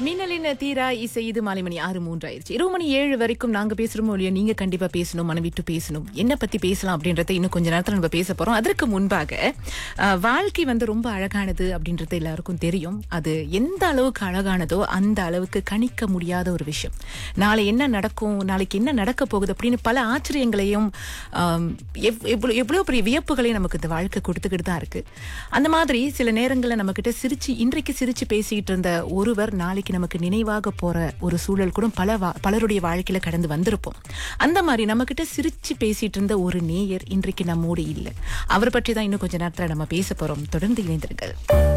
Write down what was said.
மின்னலின் தீரா இசை இது மாலை மணி ஆறு மூன்று ஆயிருச்சு இருபது மணி ஏழு வரைக்கும் நாங்க பேசுறோமோ இல்லையோ நீங்க கண்டிப்பா பேசணும் மனவிட்டு பேசணும் என்ன பத்தி பேசலாம் அப்படின்றத இன்னும் கொஞ்ச நேரத்துல நம்ம பேச போறோம் அதற்கு முன்பாக அஹ், வாழ்க்கை வந்து ரொம்ப அழகானது அப்படின்றது எல்லாருக்கும் தெரியும் அது எந்த அளவுக்கு அழகானதோ அந்த அளவுக்கு கணிக்க முடியாத ஒரு விஷயம் நாளை என்ன நடக்கும் நாளைக்கு என்ன நடக்க போகுது அப்படின்னு பல ஆச்சரியங்களையும் ஆம், எவ்- எவ்வளவு எவ்வளவு பெரிய வியப்புகளையும் நமக்கு இந்த வாழ்க்கை கொடுத்துக்கிட்டு தான் இருக்கு அந்த மாதிரி சில நேரங்களில் நம்ம கிட்ட சிரிச்சு இன்றைக்கு சிரிச்சு பேசிட்டு இருந்த ஒருவர் நாளைக்கு நமக்கு நினைவாக போற ஒரு சூழல் கூட பல வா- பலருடைய வாழ்க்கையில கடந்து வந்திருப்போம் அந்த மாதிரி நம்ம கிட்ட சிரிச்சு பேசிட்டு இருந்த ஒரு நேயர் இன்றைக்கு நம்மோடு இல்லை அவர் பற்றி தான் இன்னும் கொஞ்ச நேரத்துல நம்ம பேச போறோம் தொடர்ந்து இணைந்திருங்கள்